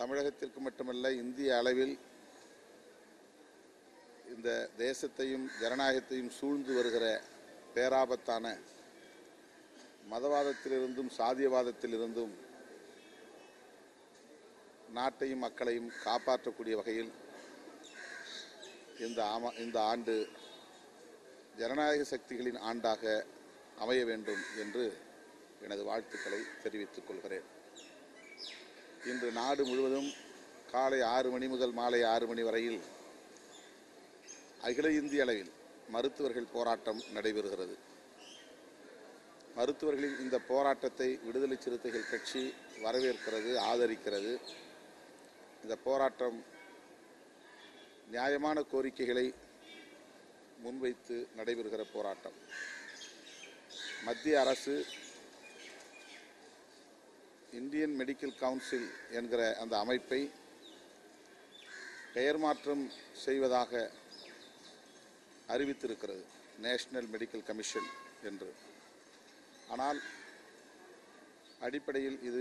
தமிழகத்திற்கு மட்டுமல்ல இந்திய அளவில் இந்த தேசத்தையும் ஜனநாயகத்தையும் சூழ்ந்து வருகிற பேராபத்தான மதவாதத்திலிருந்தும் சாதியவாதத்திலிருந்தும் நாட்டையும் மக்களையும் காப்பாற்றக்கூடிய வகையில் இந்த ஆமா இந்த ஆண்டு ஜனநாயக சக்திகளின் ஆண்டாக அமைய வேண்டும் என்று எனது வாழ்த்துக்களை தெரிவித்துக் கொள்கிறேன் இன்று நாடு முழுவதும் காலை ஆறு மணி முதல் மாலை ஆறு மணி வரையில் அகில இந்திய அளவில் மருத்துவர்கள் போராட்டம் நடைபெறுகிறது மருத்துவர்களின் இந்த போராட்டத்தை விடுதலை சிறுத்தைகள் கட்சி வரவேற்கிறது ஆதரிக்கிறது இந்த போராட்டம் நியாயமான கோரிக்கைகளை முன்வைத்து நடைபெறுகிற போராட்டம் மத்திய அரசு இந்தியன் மெடிக்கல் கவுன்சில் என்கிற அந்த அமைப்பை பெயர் மாற்றம் செய்வதாக அறிவித்திருக்கிறது நேஷனல் மெடிக்கல் கமிஷன் என்று ஆனால் அடிப்படையில் இது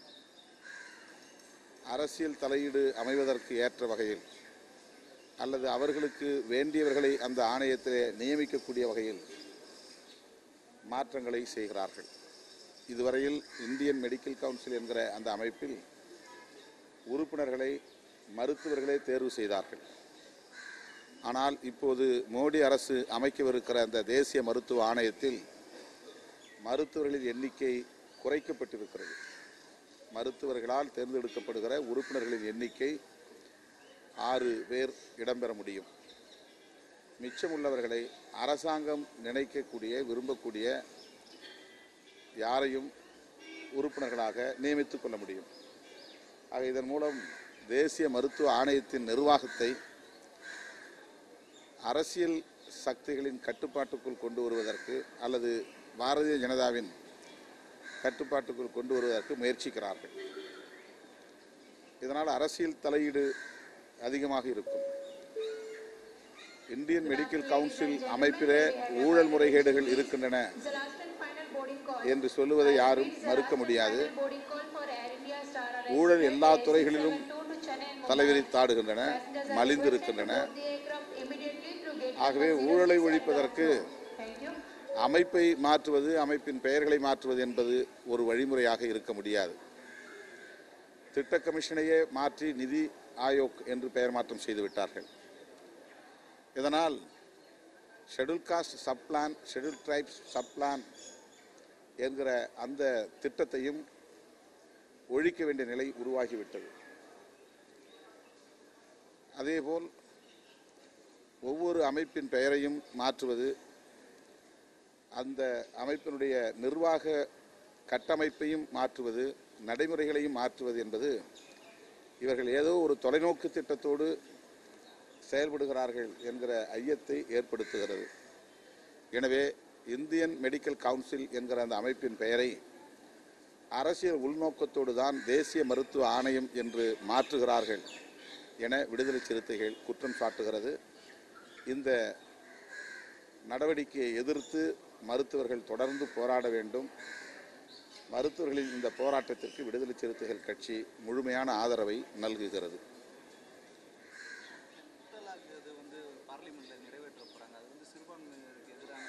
அரசியல் தலையீடு அமைவதற்கு ஏற்ற வகையில் அல்லது அவர்களுக்கு வேண்டியவர்களை அந்த ஆணையத்திலே நியமிக்கக்கூடிய வகையில் மாற்றங்களை செய்கிறார்கள் இதுவரையில் இந்தியன் மெடிக்கல் கவுன்சில் என்கிற அந்த அமைப்பில் உறுப்பினர்களை மருத்துவர்களே தேர்வு செய்தார்கள் ஆனால் இப்போது மோடி அரசு அமைக்கவிருக்கிற அந்த தேசிய மருத்துவ ஆணையத்தில் மருத்துவர்களின் எண்ணிக்கை குறைக்கப்பட்டிருக்கிறது மருத்துவர்களால் தேர்ந்தெடுக்கப்படுகிற உறுப்பினர்களின் எண்ணிக்கை ஆறு பேர் இடம்பெற முடியும் மிச்சமுள்ளவர்களை அரசாங்கம் நினைக்கக்கூடிய விரும்பக்கூடிய யாரையும் உறுப்பினர்களாக நியமித்துக் கொள்ள முடியும் ஆக இதன் மூலம் தேசிய மருத்துவ ஆணையத்தின் நிர்வாகத்தை அரசியல் சக்திகளின் கட்டுப்பாட்டுக்குள் கொண்டு வருவதற்கு அல்லது பாரதிய ஜனதாவின் கட்டுப்பாட்டுக்குள் கொண்டு வருவதற்கு முயற்சிக்கிறார்கள் இதனால் அரசியல் தலையீடு அதிகமாக இருக்கும் இந்தியன் மெடிக்கல் கவுன்சில் அமைப்பிலே ஊழல் முறைகேடுகள் இருக்கின்றன The last and final boarding call. என்று சொல்லுவதை யாரும் மறுக்க முடியாது Final boarding call for Air India Star Alliance ஊழல் flight எல்லா SC துறைகளிலும் 72 to Chennai and Mumbai. தலைவிரித்தாடுகின்றன Passengers are மலிந்திருக்கின்றன requested to board the aircraft immediately through gate ஆகவே number ஊழலை 06 ஒழிப்பதற்கு and down. Thank you. அமைப்பை மாற்றுவது அமைப்பின் பெயர்களை மாற்றுவது என்பது ஒரு வழிமுறையாக இருக்க முடியாது திட்ட கமிஷனையே மாற்றி நிதி ஆயோக் என்று பெயர் மாற்றம் செய்து விட்டார்கள் இதனால் schedule caste sub plan schedule tribes sub plan என்கிற அந்த திட்டத்தையும் ஒழிக்க வேண்டிய நிலை உருவாகிவிட்டது அதேபோல் ஒவ்வொரு அமைப்பின் பெயரையும் மாற்றுவது அந்த அமைப்பினுடைய நிர்வாக கட்டமைப்பையும் மாற்றுவது நடைமுறைகளையும் மாற்றுவது என்பது இவர்கள் ஏதோ ஒரு தொலைநோக்கு திட்டத்தோடு செயல்படுகிறார்கள் என்கிற ஐயத்தை ஏற்படுத்துகிறது எனவே இந்தியன் மெடிக்கல் கவுன்சில் என்கிற அந்த அமைப்பின் பெயரை அரசியல் உள்நோக்கத்தோடு தான் தேசிய மருத்துவ ஆணையம் என்று மாற்றுகிறார்கள் என விடுதலை சிறுத்தைகள் குற்றம் சாட்டுகிறது இந்த நடவடிக்கையை எதிர்த்து மருத்துவர்கள் தொடர்ந்து போராட வேண்டும் மருத்துவர்களின் இந்த போராட்டத்திற்கு விடுதலை சிறுத்தைகள் கட்சி முழுமையான ஆதரவை நல்குகிறது முத்தலாக் இது வந்து பார்லிமெண்ட்ல நிறைவேற்ற போறாங்க அது வந்து சிறுபான்மையினருக்கு எதிரான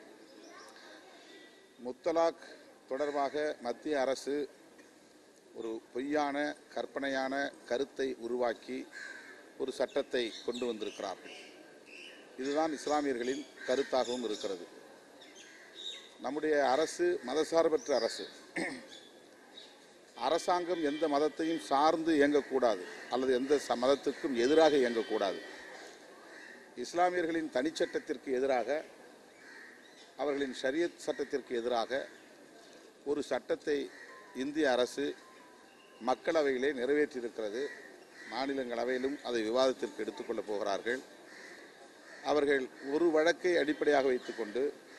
முத்தலாக் தொடர்பாக மத்திய அரசு ஒரு பொய்யான கற்பனையான கருத்தை உருவாக்கி ஒரு சட்டத்தை கொண்டு வந்திருக்கிறார்கள் இதுதான் இஸ்லாமியர்களின் கருத்தாகவும் இருக்கிறது நம்முடைய அரசு மதசார்பற்ற அரசு அரசாங்கம் எந்த மதத்தையும் சார்ந்து இயங்கக்கூடாது அல்லது எந்த ச- மதத்துக்கும் எதிராக இயங்கக்கூடாது இஸ்லாமியர்களின் தனிச்சட்டத்திற்கு எதிராக அவர்களின் ஷரியத் சட்டத்திற்கு எதிராக ஒரு சட்டத்தை இந்திய அரசு மக்களவையிலே நிறைவேற்றியிருக்கிறது மாநிலங்களவையிலும் அதை விவாதத்திற்கு எடுத்துக்கொள்ளப் போகிறார்கள் அவர்கள் ஒரு வழக்கை அடிப்படையாக வைத்துக்கொண்டு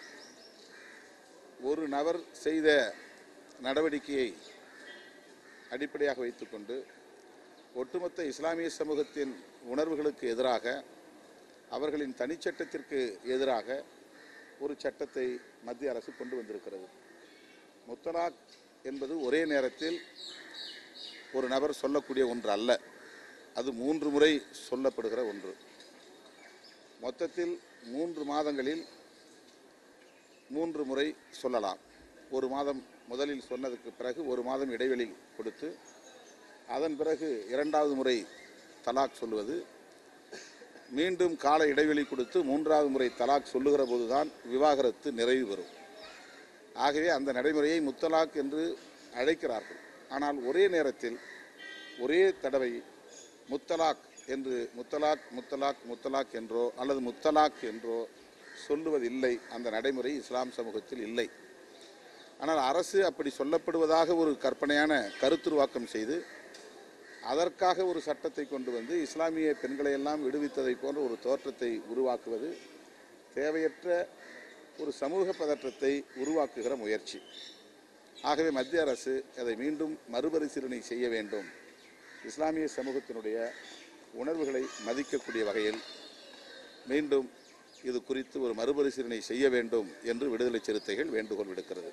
ஒரு நபர் செய்த நடவடிக்கையை அடிப்படையாக வைத்துக்கொண்டு ஒட்டுமொத்த இஸ்லாமிய சமூகத்தின் உணர்வுகளுக்கு எதிராக அவர்களின் தனிச்சட்டத்திற்கு எதிராக ஒரு சட்டத்தை மத்திய அரசு கொண்டு வந்திருக்கிறது முத்தலாக் என்பது ஒரே நேரத்தில் ஒரு நபர் சொல்லக்கூடிய ஒன்று அல்ல அது மூன்று முறை சொல்லப்படுகிற ஒன்று மொத்தத்தில் மூன்று மாதங்களில் மூன்று முறை சொல்லலாம் ஒரு மாதம் முதலில் சொன்னதுக்கு பிறகு ஒரு மாதம் இடைவெளி கொடுத்து அதன் பிறகு இரண்டாவது முறை தலாக் சொல்லுவது மீண்டும் கால இடைவெளி கொடுத்து மூன்றாவது முறை தலாக் சொல்லுகிற போதுதான் விவாகரத்து நிறைவு பெறும் ஆகவே அந்த நடைமுறையை முத்தலாக் என்று அழைக்கிறார்கள் ஆனால் ஒரே நேரத்தில் ஒரே தடவை முத்தலாக் என்று முத்தலாக் முத்தலாக் முத்தலாக் என்றோ அல்லது முத்தலாக் என்றோ சொல்லுவதில்லை அந்த நடைமுறை இஸ்லாம் சமூகத்தில் இல்லை ஆனால் அரசு அப்படி சொல்லப்படுவதாக ஒரு கற்பனையான கருத்துருவாக்கம் செய்து அதற்காக ஒரு சட்டத்தை கொண்டு வந்து இஸ்லாமிய பெண்களை எல்லாம் விடுவித்ததை போன்ற ஒரு தோற்றத்தை உருவாக்குவது தேவையற்ற ஒரு சமூக பதற்றத்தை உருவாக்குகிற முயற்சி ஆகவே மத்திய அரசு அதை மீண்டும் மறுபரிசீலனை செய்ய வேண்டும் இஸ்லாமிய சமூகத்தினுடைய உணர்வுகளை மதிக்கக்கூடிய வகையில் மீண்டும் இது குறித்து ஒரு மறுபரிசீலனை செய்ய வேண்டும் என்று விடுதலை சிறுத்தைகள் வேண்டுகோள் விடுக்கிறது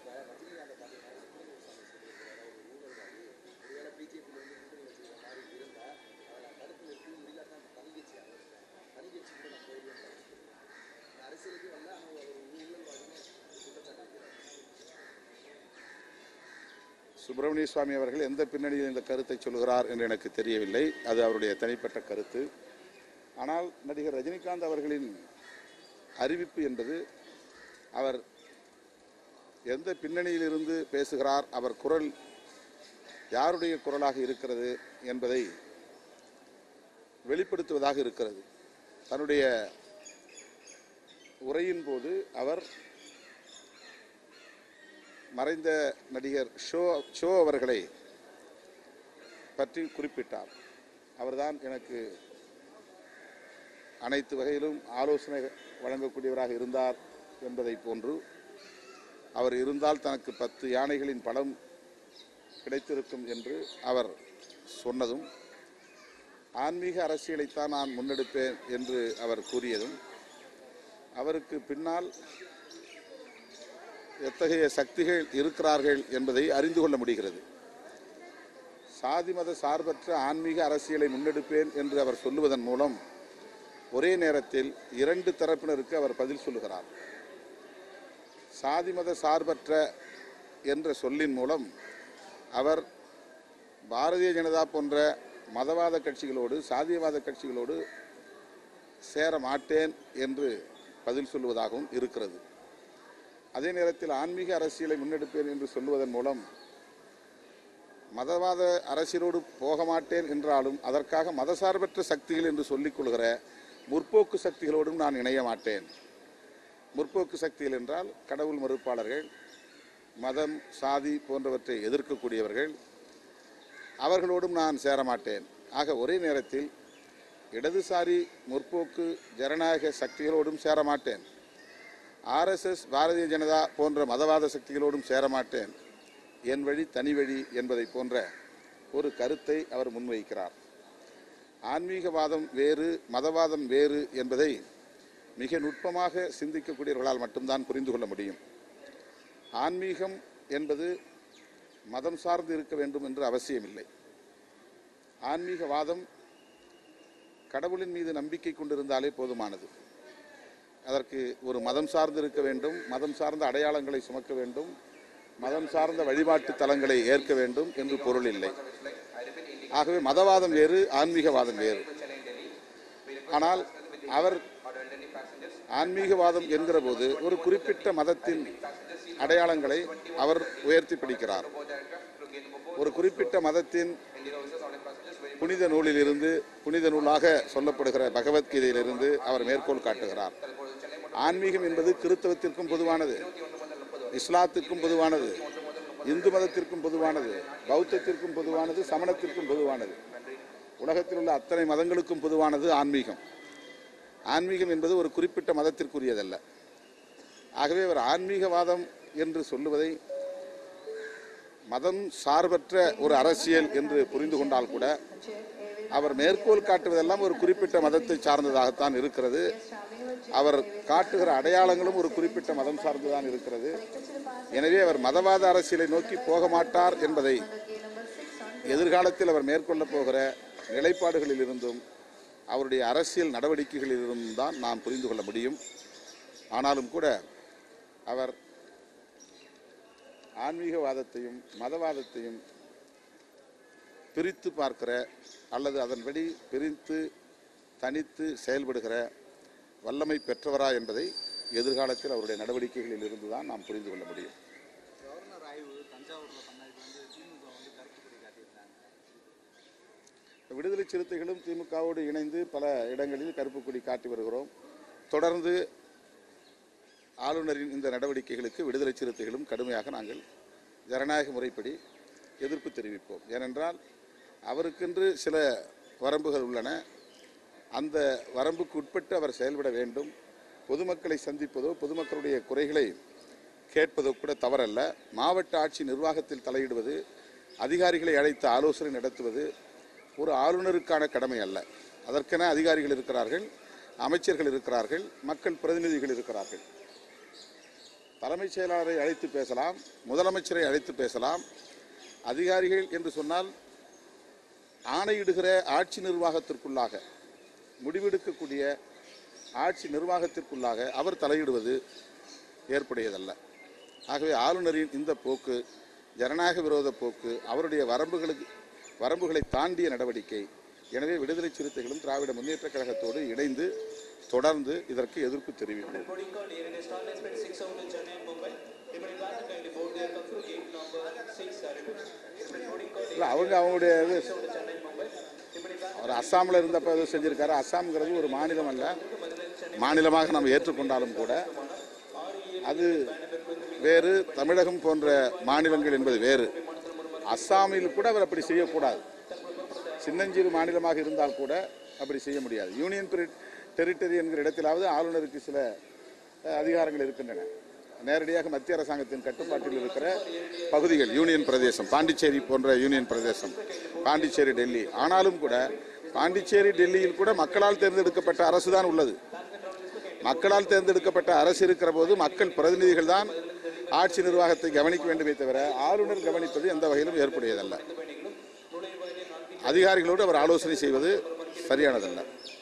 சுப்பிரமணிய சுவாமி அவர்கள் எந்த பின்னணியில் இந்த கருத்தை சொல்கிறார் என்று எனக்கு தெரியவில்லை அது அவருடைய தனிப்பட்ட கருத்து ஆனால் நடிகர் ரஜினிகாந்த் அவர்களின் அறிவிப்பு என்பது அவர் எந்த பின்னணியிலிருந்து பேசுகிறார் அவர் குரல் யாருடைய குரலாக இருக்கிறது என்பதை வெளிப்படுத்துவதாக இருக்கிறது தன்னுடைய உரையின் போது அவர் மறைந்த நடிகர் ஷோ ஷோ அவர்களை பற்றி குறிப்பிட்டார் அவர்தான் எனக்கு அனைத்து வகையிலும் ஆலோசனை வழங்கக்கூடியவராக இருந்தார் என்பதை போன்று அவர் இருந்தால் தனக்கு பத்து யானைகளின் பலம் கிடைத்திருக்கும் என்று அவர் சொன்னதும் ஆன்மீக அரசியலைத்தான் நான் முன்னெடுப்பேன் என்று அவர் கூறியதும் அவருக்கு பின்னால் எத்தகைய சக்திகள் இருக்கிறார்கள் என்பதை அறிந்து கொள்ள முடிகிறது சாதி மத சார்பற்ற ஆன்மீக அரசியலை முன்னெடுப்பேன் என்று அவர் சொல்லுவதன் மூலம் ஒரே நேரத்தில் இரண்டு தரப்பினருக்கு அவர் பதில் சொல்லுகிறார் சாதி மத சார்பற்ற என்ற சொல்லின் மூலம் அவர் பாரதிய ஜனதா போன்ற மதவாத கட்சிகளோடு சாதியவாத கட்சிகளோடு சேர மாட்டேன் என்று பதில் சொல்லுவதாகவும் இருக்கிறது அதே நேரத்தில் ஆன்மீக அரசியலை முன்னெடுப்பேன் என்று சொல்லுவதன் மூலம் மதவாத அரசியலோடு போக மாட்டேன் என்றாலும் அதற்காக மதசார்பற்ற சக்திகள் என்று சொல்லிக் கொள்கிற முற்போக்கு சக்திகளோடும் நான் இணைய மாட்டேன் முற்போக்கு சக்திகள் என்றால் கடவுள் மறுப்பாளர்கள் மதம் சாதி போன்றவற்றை எதிர்க்கக்கூடியவர்கள் அவர்களோடும் நான் சேரமாட்டேன் ஆக ஒரே நேரத்தில் இடதுசாரி முற்போக்கு ஜனநாயக சக்திகளோடும் சேரமாட்டேன் ஆர்எஸ்எஸ் பாரதிய ஜனதா போன்ற மதவாத சக்திகளோடும் சேரமாட்டேன் என் வழி தனி வழி என்பதை போன்ற ஒரு கருத்தை அவர் முன்வைக்கிறார் ஆன்மீகவாதம் வேறு மதவாதம் வேறு என்பதை மிக நுட்பமாக சிந்திக்கக்கூடியவர்களால் மட்டும்தான் புரிந்து கொள்ள முடியும் ஆன்மீகம் என்பது மதம் சார்ந்து இருக்க வேண்டும் என்று அவசியமில்லை ஆன்மீகவாதம் கடவுளின் மீது நம்பிக்கை கொண்டிருந்தாலே போதுமானது அதற்கு ஒரு மதம் சார்ந்து இருக்க வேண்டும் மதம் சார்ந்த அடையாளங்களை சுமக்க வேண்டும் மதம் சார்ந்த வழிபாட்டு தலங்களை ஏற்க வேண்டும் என்று பொருள் இல்லை ஆகவே மதவாதம் வேறு ஆன்மீகவாதம் வேறு ஆனால் அவர் ஆன்மீகவாதம் என்கிற போது ஒரு குறிப்பிட்ட மதத்தின் அடையாளங்களை அவர் உயர்த்தி பிடிக்கிறார் ஒரு குறிப்பிட்ட மதத்தின் புனித நூலிலிருந்து புனித நூலாக சொல்லப்படுகிற பகவத்கீதையிலிருந்து அவர் மேற்கோள் காட்டுகிறார் ஆன்மீகம் என்பது கிறித்தவத்திற்கும் பொதுவானது இஸ்லாத்துக்கும் பொதுவானது இந்து மதத்திற்கும் பொதுவானது பௌத்தத்திற்கும் பொதுவானது சமணத்திற்கும் பொதுவானது உலகத்தில் உள்ள அத்தனை மதங்களுக்கும் பொதுவானது ஆன்மீகம் ஆன்மீகம் என்பது ஒரு குறிப்பிட்ட மதத்திற்குரியதல்ல ஆகவே அவர் ஆன்மீகவாதம் என்று சொல்லுவதை மதம் சார்பற்ற ஒரு அரசியல் என்று புரிந்து கொண்டால் கூட அவர் மேற்கோள் காட்டுவதெல்லாம் ஒரு குறிப்பிட்ட மதத்தை சார்ந்ததாகத்தான் இருக்கிறது அவர் காட்டுகிற அடையாளங்களும் ஒரு குறிப்பிட்ட மதம் சார்ந்துதான் இருக்கிறது எனவே அவர் மதவாத அரசியலை நோக்கி போக மாட்டார் என்பதை எதிர்காலத்தில் அவர் மேற்கொள்ளப் போகிற நிலைப்பாடுகளிலிருந்தும் அவருடைய அரசியல் நடவடிக்கைகளிலிருந்தும் தான் நாம் புரிந்து கொள்ள முடியும் ஆனாலும் கூட அவர் ஆன்மீகவாதத்தையும் மதவாதத்தையும் பிரித்து பார்க்கிற அல்லது அதன்படி பிரித்து தனித்து செயல்படுகிற வல்லமை பெற்றவரா என்பதை எதிர்காலத்தில் அவருடைய நடவடிக்கைகளில் இருந்து தான் நாம் புரிந்து கொள்ள முடியும் கவர்னர் ஆய்வு தஞ்சாவூரில் பண்ணதுக்கு வந்து திமுக வந்து கருப்பு கொடி காட்டியிருந்தாங்க விடுதலை சிறுத்தைகளும் திமுகவோடு இணைந்து பல இடங்களில் கருப்பு கொடி காட்டி வருகிறோம் தொடர்ந்து ஆளுநரின் இந்த நடவடிக்கைகளுக்கு விடுதலை சிறுத்தைகளும் கடுமையாக நாங்கள் ஜனநாயக முறைப்படி எதிர்ப்பு தெரிவிப்போம் ஏனென்றால் அவருக்கென்று சில வரம்புகள் உள்ளன அந்த வரம்புக்கு உட்பட்டு அவர் செயல்பட வேண்டும் பொதுமக்களை சந்திப்பதோ பொதுமக்களுடைய குறைகளை கேட்பதோ கூட தவறல்ல மாவட்ட ஆட்சி நிர்வாகத்தில் தலையிடுவது அதிகாரிகளை அழைத்து ஆலோசனை நடத்துவது ஒரு ஆளுநருக்கான கடமை அல்ல அதற்கென அதிகாரிகள் இருக்கிறார்கள் அமைச்சர்கள் இருக்கிறார்கள் மக்கள் பிரதிநிதிகள் இருக்கிறார்கள் தலைமைச் செயலாளரை அழைத்து பேசலாம் முதலமைச்சரை அழைத்து பேசலாம் அதிகாரிகள் என்று சொன்னால் ஆணையிடுகிற ஆட்சி நிர்வாகத்திற்குள்ளாக முடிவெடுக்கக்கூடிய ஆட்சி நிர்வாகத்திற்குள்ளாக அவர் தலையிடுவது ஏற்புடையதல்ல ஆகவே ஆளுநரின் இந்த போக்கு ஜனநாயக விரோத போக்கு அவருடைய வரம்புகளுக்கு வரம்புகளை தாண்டிய நடவடிக்கை எனவே விடுதலை சிறுத்தைகளும் திராவிட முன்னேற்றக் கழகத்தோடு இணைந்து தொடர்ந்து இதற்கு எதிர்ப்பு தெரிவிப்போம் boarding call here in a Starlines Bed 6 out in Chennai and Mumbai. Everybody back to kindly board their come through gate number 6 Saripur. Everybody boarding call இல்லை அவங்க அவங்களுடைய இது out in Chennai and Mumbai. Everybody back அவர் அஸ்ஸாமில் இருந்தப்ப எதுவும் செஞ்சிருக்காரு அஸ்ஸாம்ங்கிறது ஒரு மாநிலம் அல்ல மாநிலமாக நாம் ஏற்றுக்கொண்டாலும் கூட அது வேறு தமிழகம் போன்ற மாநிலங்கள் என்பது வேறு அஸ்ஸாமில் கூட அவர் அப்படி செய்யக்கூடாது சின்னஞ்சிறு மாநிலமாக இருந்தால் கூட அப்படி செய்ய முடியாது யூனியன் டெரிட்டரி என்கிற இடத்திலாவது ஆளுநருக்கு சில அஹ், அதிகாரங்கள் இருக்கின்றன நேரடியாக மத்திய அரசாங்கத்தின் கட்டுப்பாட்டில் இருக்கிற பகுதிகள் யூனியன் பிரதேசம் பாண்டிச்சேரி போன்ற யூனியன் பிரதேசம் பாண்டிச்சேரி டெல்லி ஆனாலும் கூட பாண்டிச்சேரி டெல்லியில் கூட மக்களால் தேர்ந்தெடுக்கப்பட்ட அரசு தான் உள்ளது மக்களால் தேர்ந்தெடுக்கப்பட்ட அரசு இருக்கிற போது மக்கள் பிரதிநிதிகள் தான் ஆட்சி நிர்வாகத்தை கவனிக்க வேண்டுமே தவிர ஆளுநர் கவனிப்பது எந்த வகையிலும் ஏற்புடையதல்ல அதிகாரிகளோடு அவர் ஆலோசனை செய்வது சரியானதல்ல